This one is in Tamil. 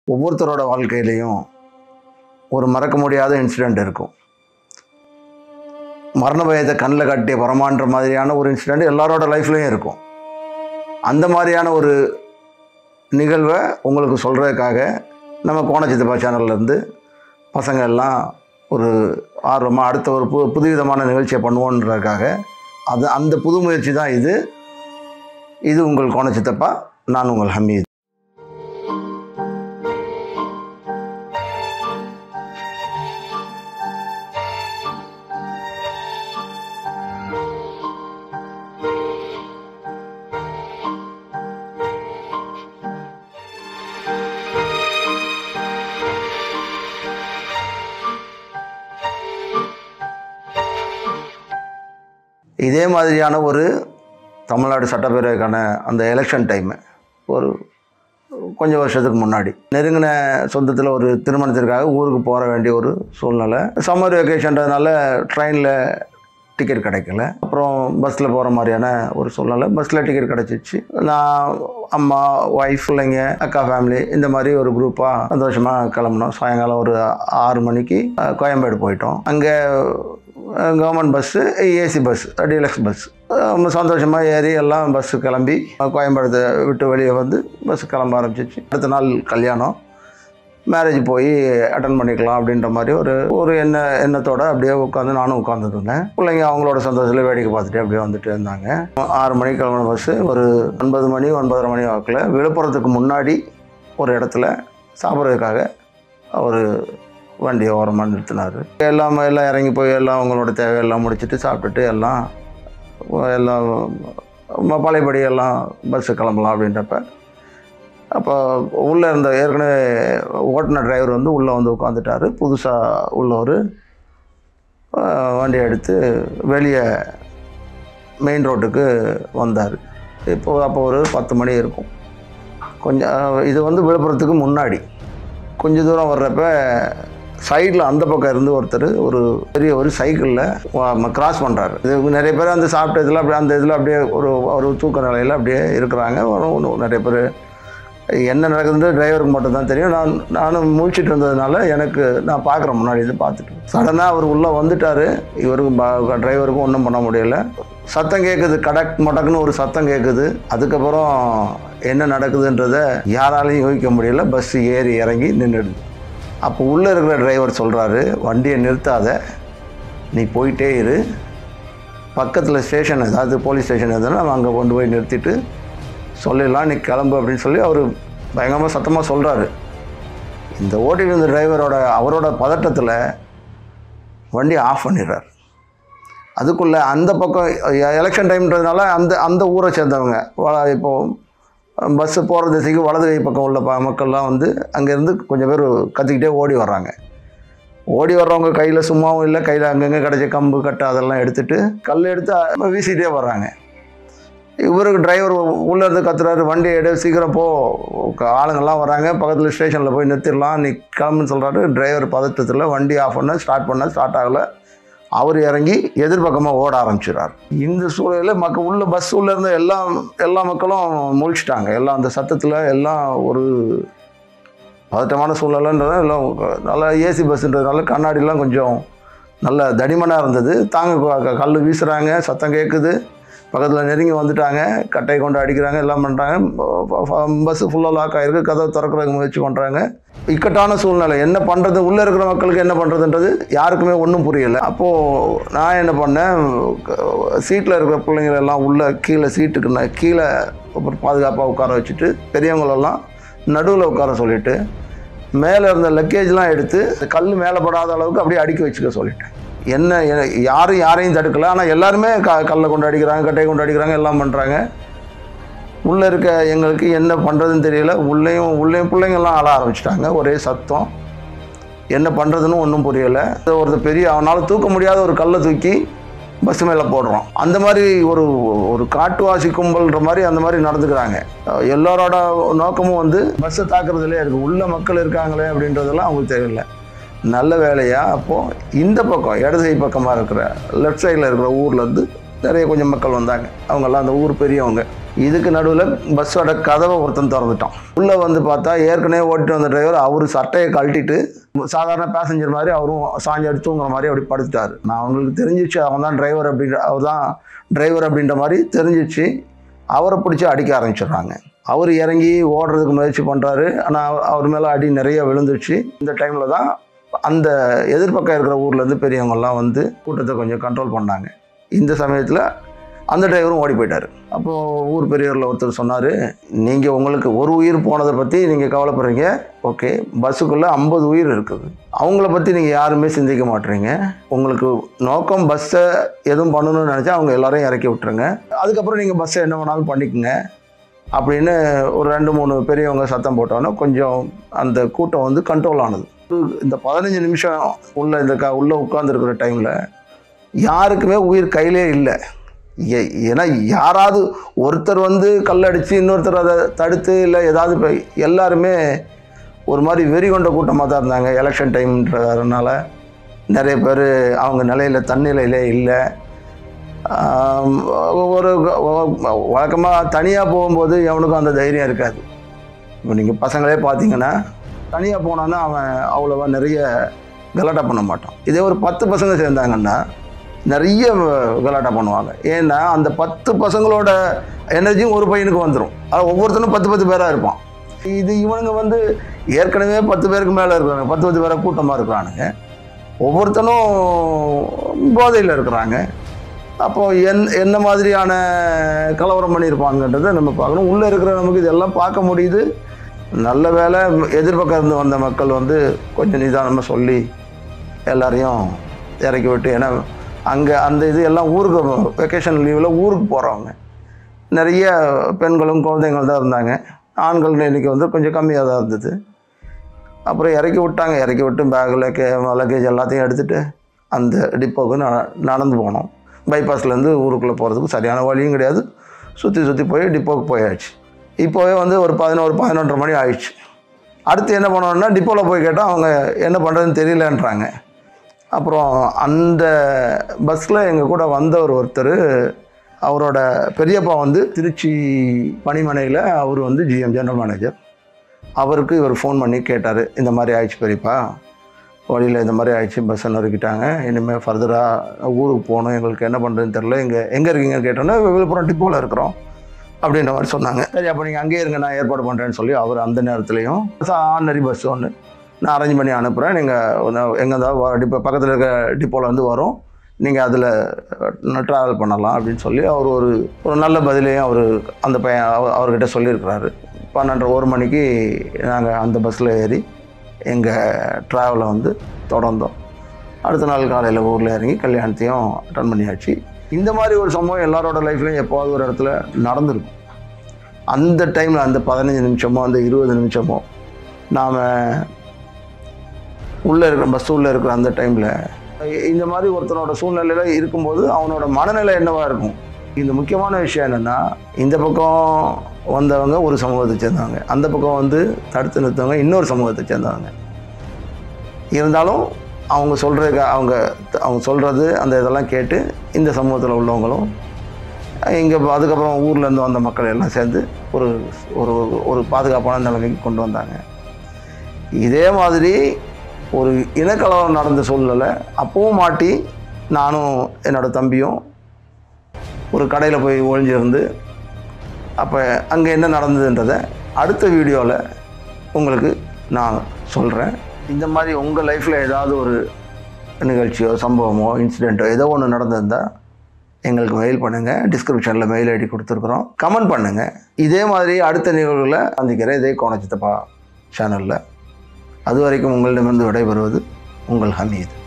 ஒவ்வொருத்தரோட வாழ்க்கையிலையும் ஒரு மறக்க முடியாத இன்சிடெண்ட் இருக்கும் மரண பயத்தை கண்ணில் கட்டிய பரமான்ற மாதிரியான ஒரு இன்சிடெண்ட் எல்லாரோட லைஃப்லையும் இருக்கும் அந்த மாதிரியான ஒரு நிகழ்வை உங்களுக்கு சொல்கிறதுக்காக நம்ம கோணச்சித்தப்பா சேனல்லேருந்து பசங்க எல்லாம் ஒரு ஆர்வமாக அடுத்த ஒரு பு புதுவிதமான நிகழ்ச்சியை பண்ணுவோன்றதுக்காக அது அந்த புது முயற்சி தான் இது இது உங்கள் கோணச்சித்தப்பா நான் உங்கள் ஹமீத் இதே மாதிரியான ஒரு தமிழ்நாடு சட்டப்பேரவைக்கான அந்த எலெக்ஷன் டைமு ஒரு கொஞ்சம் வருஷத்துக்கு முன்னாடி நெருங்கின சொந்தத்தில் ஒரு திருமணத்திற்காக ஊருக்கு போக வேண்டிய ஒரு சூழ்நிலை சம்மர் வெக்கேஷன்றதுனால ட்ரெயினில் டிக்கெட் கிடைக்கல அப்புறம் பஸ்ஸில் போகிற மாதிரியான ஒரு சூழ்நிலை பஸ்ஸில் டிக்கெட் கிடச்சிச்சு நான் அம்மா ஒய்ஃப் பிள்ளைங்க அக்கா ஃபேமிலி இந்த மாதிரி ஒரு குரூப்பாக சந்தோஷமாக கிளம்புனோம் சாயங்காலம் ஒரு ஆறு மணிக்கு அஹ், கோயம்பேடு போயிட்டோம் அங்கே government bus AC bus deluxe bus ரொம்ப சந்தோஷமாக ஏறி எல்லாம் பஸ்ஸு கிளம்பி கோயம்பேடு விட்டு வெளியே வந்து பஸ் கிளம்ப ஆரம்பிச்சிச்சு அடுத்த நாள் கல்யாணம் மேரேஜ் போய் அட்டன் பண்ணிக்கலாம் அப்படின்ற மாதிரி ஒரு ஒரு எண்ண எண்ணத்தோட அப்படியே உட்காந்து நானும் உட்காந்துருந்தேன் பிள்ளைங்க அவங்களோட சந்தோஷத்தில் வேடிக்கை பார்த்துட்டு அப்படியே வந்துட்டு இருந்தாங்க ஆறு மணிக்கு கிளம்பின பஸ்ஸு ஒரு ஒன்பது மணி ஒன்பதரை மணி வாக்கில் விழுப்புரத்துக்கு முன்னாடி ஒரு இடத்துல சாப்பிட்றதுக்காக அவர் வண்டியை ஓரமாக நிறுத்தினார் எல்லாம் எல்லாம் இறங்கி போய் எல்லாம் அவங்களோட தேவையெல்லாம் முடிச்சுட்டு சாப்பிட்டுட்டு எல்லாம் எல்லாம் ம- பழையபடி எல்லாம் பஸ்ஸு கிளம்பலாம் அப்படின்றப்ப அப்போ உள்ளே இருந்த ஏற்கனவே ஓட்டுனர் டிரைவர் வந்து உள்ளே வந்து உட்காந்துட்டாரு புதுசாக உள்ளவர் வண்டியை எடுத்து வெளியே மெயின் ரோட்டுக்கு வந்தார் இப்போ அப்போ ஒரு பத்து மணி இருக்கும் கொஞ்சம் அஹ், இது வந்து விழுப்புரத்துக்கு முன்னாடி கொஞ்ச தூரம் வர்றப்ப சைடில் அந்த பக்கம் இருந்து ஒருத்தர் ஒரு பெரிய ஒரு சைக்கிளில் கிராஸ் பண்ணுறாரு இது நிறைய பேர் அந்த சாப்பிட்ட இதில் அப்படியே அந்த இதில் அப்படியே ஒரு ஒரு தூக்க நிலையில் அப்படியே இருக்கிறாங்க ஒரு- ஒரு நிறைய பேர் என்ன நடக்குதுன்னு டிரைவருக்கு மட்டும் தான் தெரியும் நான் நானும் முழிச்சிட்டு இருந்ததுனால எனக்கு நான் பார்க்குறேன் முன்னாடி இது பார்த்துட்டு சடனாக அவர் உள்ளே வந்துட்டார் இவருக்கும் டிரைவருக்கும் ஒன்றும் பண்ண முடியல சத்தம் கேட்குது கடக் மடக்குன்னு ஒரு சத்தம் கேட்குது அதுக்கப்புறம் என்ன நடக்குதுன்றதை யாராலையும் யோசிக்க முடியல பஸ் ஏறி இறங்கி நின்றுடுது அப்போ உள்ளே இருக்கிற டிரைவர் சொல்கிறாரு வண்டியை நிறுத்தாத நீ போயிட்டே இரு பக்கத்தில் ஸ்டேஷன் ஏதாவது போலீஸ் ஸ்டேஷன் எதுனா நம்ம அங்கே கொண்டு போய் நிறுத்திட்டு சொல்லிடலாம் நீ கிளம்பு அப்படின்னு சொல்லி அவர் பயங்கரமாக சத்தமாக சொல்கிறாரு இந்த ஓட்டிட்டு இருந்த டிரைவரோட அவரோட பதட்டத்தில் வண்டி ஆஃப் பண்ணிடுறார் அதுக்குள்ளே அந்த பக்கம் எலெக்ஷன் டைம்ன்றதுனால அந்த அந்த ஊரை சேர்ந்தவங்க வ- இப்போ பஸ்ஸு போகிற திசைக்கு வலது கை பக்கம் உள்ள ப மக்கள்லாம் வந்து அங்கேருந்து கொஞ்சம் பேர் கத்திக்கிட்டே ஓடி வர்றாங்க ஓடி வர்றவங்க கையில் சும்மாவும் இல்லை கையில் அங்கங்கே கிடைச்ச கம்பு கட்டை அதெல்லாம் எடுத்துட்டு கல் எடுத்து வீசிகிட்டே வர்றாங்க இவருக்கு டிரைவர் உள்ளே இருந்து கத்துறாரு வண்டி எடு சீக்கிரம் போ க- ஆளுங்கெல்லாம் வராங்க பக்கத்தில் ஸ்டேஷனில் போய் நிறுத்திடலாம் நீ கிளம்புன்னு சொல்கிறாரு டிரைவர் பதட்டத்தில் வண்டி ஆஃப் பண்ண ஸ்டார்ட் பண்ண ஸ்டார்ட் ஆகலை அவர் இறங்கி எதிர்பக்கமாக ஓட ஆரம்பிச்சிடுறார் இந்த சூழலில் மக்கள் உள்ள பஸ் உள்ள இருந்த எல்லா எல்லா மக்களும் முழிச்சிட்டாங்க எல்லாம் அந்த சத்தத்தில் எல்லாம் ஒரு பதட்டமான சூழ்நிலைன்றது எல்லாம் நல்லா ஏசி பஸ்ன்றதுனால கண்ணாடிலாம் கொஞ்சம் நல்ல தடிமனாக இருந்தது தாங்க கல் வீசுகிறாங்க சத்தம் கேட்குது பக்கத்தில் நெருங்கி வந்துட்டாங்க கட்டை கொண்டு அடிக்கிறாங்க எல்லாம் பண்ணுறாங்க பஸ்ஸு ஃபுல்லாக லாக் ஆகிருக்கு கதவை திறக்கிறதுக்கு முயற்சி பண்ணுறாங்க இக்கட்டான சூழ்நிலை என்ன பண்ணுறது உள்ளே இருக்கிற மக்களுக்கு என்ன பண்ணுறதுன்றது யாருக்குமே ஒன்றும் புரியலை அப்போது நான் என்ன பண்ணேன் சீட்டில் இருக்கிற பிள்ளைங்கள எல்லாம் உள்ளே கீழே சீட்டுக்கு நான் கீழே அப்புறம் பாதுகாப்பாக உட்கார வச்சுட்டு பெரியவங்களெல்லாம் நடுவில் உட்கார சொல்லிவிட்டு மேலே இருந்த லக்கேஜ்லாம் எடுத்து கல் மேலே படாத அளவுக்கு அப்படியே அடுக்கி வச்சுக்க சொல்லிட்டேன் என்ன எ- யாரும் யாரையும் தடுக்கல ஆனால் எல்லாருமே க கல்லை கொண்டு அடிக்கிறாங்க கட்டையை கொண்டு அடிக்கிறாங்க எல்லாம் பண்ணுறாங்க உள்ளே இருக்க எங்களுக்கு என்ன பண்ணுறதுன்னு தெரியல உள்ளேயும் உள்ளேயும் பிள்ளைங்கள்லாம் அழ ஆரம்பிச்சிட்டாங்க ஒரே சத்தம் என்ன பண்ணுறதுன்னு ஒன்றும் புரியலை ஒருத்தர் பெரிய அவனால் தூக்க முடியாத ஒரு கல்லை தூக்கி பஸ் மேலே போடுறோம் அந்த மாதிரி ஒரு ஒரு காட்டுவாசி கும்பல்ன்ற மாதிரி அந்த மாதிரி நடந்துக்கிறாங்க அஹ் எல்லாரோட நோக்கமும் வந்து பஸ்ஸை தாக்குறதுலே இருக்குது உள்ள மக்கள் இருக்காங்களே அப்படின்றதெல்லாம் அவங்களுக்கு தெரியல நல்ல வேலையா அப்போது இந்த பக்கம் இடது கை பக்கமாக இருக்கிற லெஃப்ட் சைடில் இருக்கிற ஊர்லேருந்து நிறைய கொஞ்சம் மக்கள் வந்தாங்க அவங்கெல்லாம் அந்த ஊர் பெரியவங்க இதுக்கு நடுவில் பஸ்ஸோட கதவை ஒருத்தன் திறந்துட்டான் உள்ளே வந்து பார்த்தா ஏற்கனவே ஓட்டிட்டு வந்த டிரைவர் அவர் சட்டையை கழட்டிட்டு சாதாரண பேசஞ்சர் மாதிரி அவரும் சாஞ்சி அடிச்சு தூங்குற மாதிரி அப்படி படுத்துட்டாரு நான் அவங்களுக்கு தெரிஞ்சிச்சு அவன் தான் டிரைவர் அப்படின்ற அவர் தான் டிரைவர் அப்படின்ற மாதிரி தெரிஞ்சிச்சு அவரை பிடிச்சி அடிக்க ஆரம்பிச்சிடுறாங்க அவர் இறங்கி ஓடுறதுக்கு முயற்சி பண்ணுறாரு ஆனால் அவர் மேலே அடி நிறைய விழுந்துருச்சு இந்த டைமில் தான் அந்த எதிர்பக்கம் இருக்கிற ஊர்லேருந்து பெரியவங்கெல்லாம் வந்து கூட்டத்தை கொஞ்சம் கண்ட்ரோல் பண்ணாங்க இந்த சமயத்தில் அந்த டிரைவரும் ஓடி போயிட்டார் அப்போது ஊர் பெரியவரில் ஒருத்தர் சொன்னார் நீங்கள் உங்களுக்கு ஒரு உயிர் போனதை பற்றி நீங்கள் கவலைப்படுறீங்க ஓகே பஸ்ஸுக்குள்ளே ஐம்பது உயிர் இருக்குது அவங்கள பற்றி நீங்கள் யாருமே சிந்திக்க மாட்டீங்க உங்களுக்கு நோக்கம் பஸ்ஸை எதுவும் பண்ணணும்னு நினச்சா அவங்க எல்லாரையும் இறக்கி விட்டுருங்க அதுக்கப்புறம் நீங்கள் பஸ்ஸை என்ன வேணாலும் பண்ணிக்கோங்க அப்படின்னு ஒரு ரெண்டு மூணு பெரியவங்க சத்தம் போட்டோன்னே கொஞ்சம் அந்த கூட்டம் வந்து கண்ட்ரோல் ஆனது இந்த பதினஞ்சு நிமிஷம் உள்ள இந்த க உள்ளே உட்காந்துருக்கிற டைமில் யாருக்குமே உயிர் கையிலே இல்லை ஏ- ஏன்னா யாராவது ஒருத்தர் வந்து கல்லடிச்சு இன்னொருத்தர் அதை தடுத்து இல்லை ஏதாவது இப்போ எல்லாருமே ஒரு மாதிரி வெறி கொண்ட கூட்டமாக தான் இருந்தாங்க எலெக்ஷன் டைம்ன்றதுனால நிறைய பேர் அவங்க நிலையில் தன்னிலையிலே இல்லை ஆம், ஒரு வழக்கமாக தனியாக போகும்போது எவனுக்கும் அந்த தைரியம் இருக்காது இப்போ நீங்கள் பசங்களே பார்த்தீங்கன்னா தனியாக போனான்னா அவன் அவ்வளோவா நிறைய கலாட்டா பண்ண மாட்டான் இதே ஒரு பத்து பசங்க சேர்ந்தாங்கன்னா நிறைய கலாட்டா பண்ணுவாங்க ஏன்னா அந்த பத்து பசங்களோட எனர்ஜியும் ஒரு பையனுக்கு வந்துடும் அது ஒவ்வொருத்தனும் பத்து பத்து பேராக இருப்பான் இது இவனுங்க வந்து ஏற்கனவே பத்து பேருக்கு மேலே இருக்கிறாங்க பத்து பத்து பேராக கூட்டமாக இருக்கிறானுங்க ஒவ்வொருத்தனும் போதையில் இருக்கிறாங்க அப்போது என் என்ன மாதிரியான கலவரம் பண்ணியிருப்பாங்கன்றதை நம்ம பார்க்கணும் உள்ளே இருக்கிற நமக்கு இதெல்லாம் பார்க்க முடியுது நல்ல வேளை எதிர்பக்கம் இருந்து வந்த மக்கள் வந்து கொஞ்சம் நிதானமாக சொல்லி எல்லாரையும் இறக்கி விட்டு ஏன்னா அங்கே அந்த இது எல்லாம் ஊருக்கு வெக்கேஷன் லீவில் ஊருக்கு போகிறவங்க நிறைய பெண்களும் குழந்தைங்களும் தான் இருந்தாங்க ஆண்கள் எண்ணிக்கை வந்து கொஞ்சம் கம்மியாக தான் இருந்தது அப்புறம் இறக்கி விட்டாங்க இறக்கி விட்டு பேக்கில் கே லக்கேஜ் எல்லாத்தையும் எடுத்துகிட்டு அந்த டிப்போவுக்கு ந நடந்து போனோம் பைபாஸ்லேருந்து ஊருக்குள்ளே போகிறதுக்கு சரியான வழியும் கிடையாது சுற்றி சுற்றி போய் டிப்போவுக்கு போயாச்சு இப்போவே வந்து ஒரு பதினோரு பதினொன்றரை மணி ஆயிடுச்சு அடுத்து என்ன பண்ணோம்னா டிப்போவில் போய் கேட்டால் அவங்க என்ன பண்ணுறதுன்னு தெரியலன்றாங்க அப்புறம் அந்த பஸ்ஸில் எங்கள் கூட வந்தவர் ஒருத்தர் அவரோட பெரியப்பா வந்து திருச்சி பணிமனையில் அவர் வந்து ஜிஎம் ஜெனரல் மேனேஜர் அவருக்கு இவர் ஃபோன் பண்ணி கேட்டார் இந்த மாதிரி ஆயிடுச்சு பெரியப்பா வழியில் இந்த மாதிரி ஆயிடுச்சு பஸ்ஸை நறுக்கிட்டாங்க இனிமேல் ஃபர்தராக ஊருக்கு போகணும் எங்களுக்கு என்ன பண்ணுறதுன்னு தெரில எங்கே எங்கே இருக்கீங்கன்னு கேட்டோன்னே விழுப்புரம் டிப்போவில் இருக்கிறோம் அப்படின்ற மாதிரி சொன்னாங்க சரி அப்போ நீங்கள் அங்கேயே இருங்க நான் ஏற்பாடு பண்ணுறேன்னு சொல்லி அவர் அந்த நேரத்துலையும் ஆர்டினரி பஸ் ஒன்று நான் அரேஞ்ச் பண்ணி அனுப்புகிறேன் நீங்கள் எங்கே இருந்தாலும் டிப்போ பக்கத்தில் இருக்க டிப்போவில் வந்து வரும் நீங்கள் அதில் ட்ராவல் பண்ணலாம் அப்படின்னு சொல்லி அவர் ஒரு ஒரு நல்ல பதிலையும் அவர் அந்த பையன் அவ- அவர்கிட்ட சொல்லியிருக்கிறாரு பன்னெண்டரை ஒரு மணிக்கு நாங்கள் அந்த பஸ்ஸில் ஏறி எங்கள் ட்ராவலை வந்து தொடர்ந்தோம் அடுத்த நாள் காலையில் ஊரில் இறங்கி கல்யாணத்தையும் அட்டன் பண்ணியாச்சு இந்த மாதிரி ஒரு சம்பவம் எல்லாரோட லைஃப்லையும் எப்போவாவது ஒரு இடத்துல நடந்திருக்கும் அந்த டைமில் அந்த பதினஞ்சு நிமிஷமோ அந்த இருபது நிமிஷமோ நாம் உள்ளே இருக்கிற பஸ் உள்ளே இருக்கிற அந்த டைமில் இந்த மாதிரி ஒருத்தனோட சூழ்நிலையில் இருக்கும்போது அவனோட மனநிலை என்னவா இருக்கும் இந்த முக்கியமான விஷயம் என்னென்னா இந்த பக்கம் வந்தவங்க ஒரு சமூகத்தை சேர்ந்தவங்க அந்த பக்கம் வந்து தடுத்து நிறுத்தவங்க இன்னொரு சமூகத்தை சேர்ந்தவங்க இருந்தாலும் அவங்க சொல்கிற அவங்க அவங்க சொல்கிறது அந்த இதெல்லாம் கேட்டு இந்த சமூகத்தில் உள்ளவங்களும் இங்கே அதுக்கப்புறம் ஊர்லேருந்து வந்த மக்கள் எல்லாம் சேர்ந்து ஒரு ஒரு ஒரு பாதுகாப்பான நிலைமைக்கு கொண்டு வந்தாங்க இதே மாதிரி ஒரு இனக்கலவரம் நடந்த சூழ்நிலை அப்பவும் மாட்டி நானும் என்னோடய தம்பியும் ஒரு கடையில் போய் ஒழிஞ்சிருந்து அப்போ அங்கே என்ன நடந்ததுன்றதை அடுத்த வீடியோவில் உங்களுக்கு நான் சொல்கிறேன் இந்த மாதிரி உங்கள் லைஃப்பில் ஏதாவது ஒரு நிகழ்ச்சியோ சம்பவமோ இன்சிடெண்ட்டோ ஏதோ ஒன்று நடந்திருந்தால் எங்களுக்கு மெயில் பண்ணுங்கள் டிஸ்கிரிப்ஷனில் மெயில் ஐடி கொடுத்துருக்குறோம் கமெண்ட் பண்ணுங்கள் இதே மாதிரி அடுத்த நிகழ்வுகளை சந்திக்கிறேன் இதே கோணச்சித்தப்பா சேனலில் அது வரைக்கும் உங்களிடமிருந்து விடைபெறுவது உங்கள் ஹமீது